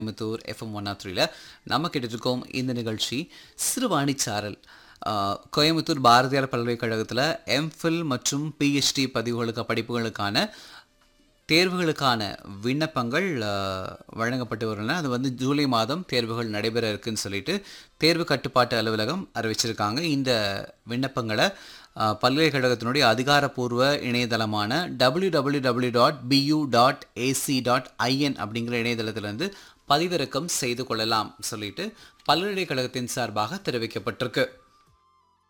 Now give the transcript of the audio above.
Coimbatore FM one த்ரீல நம்ம கேட்டுட்ருக்கோம் இந்த நிகழ்ச்சி சிறுவாணி சாரல் ஆஹ், கோயம்புத்தூர் பாரதியார் பல்கலைக்கழகத்தில் எம்ஃபில் மற்றும் பிஹெச்டி பதிவுகளுக்கு படிப்புகளுக்கான தேர்வுகளுக்கான விண்ணப்பங்கள் ஆஹ், வழங்கப்பட்டு வருகின்றன அது வந்து ஜூலை மாதம் தேர்வுகள் நடைபெற இருக்குன்னு சொல்லிட்டு தேர்வு கட்டுப்பாட்டு அலுவலகம் அறிவிச்சிருக்காங்க இந்த விண்ணப்பங்களை ஆஹ், பல்கலைக்கழகத்தினுடைய அதிகாரப்பூர்வ இணையதளமான W W W dot P U dot AC dot IN அப்படிங்கிற இணையதளத்திலிருந்து பதிவிறக்கம் செய்து கொள்ளலாம் சொல்லிட்டு பல்கலைக்கழகத்தின் சார்பாக தெரிவிக்கப்பட்டிருக்கு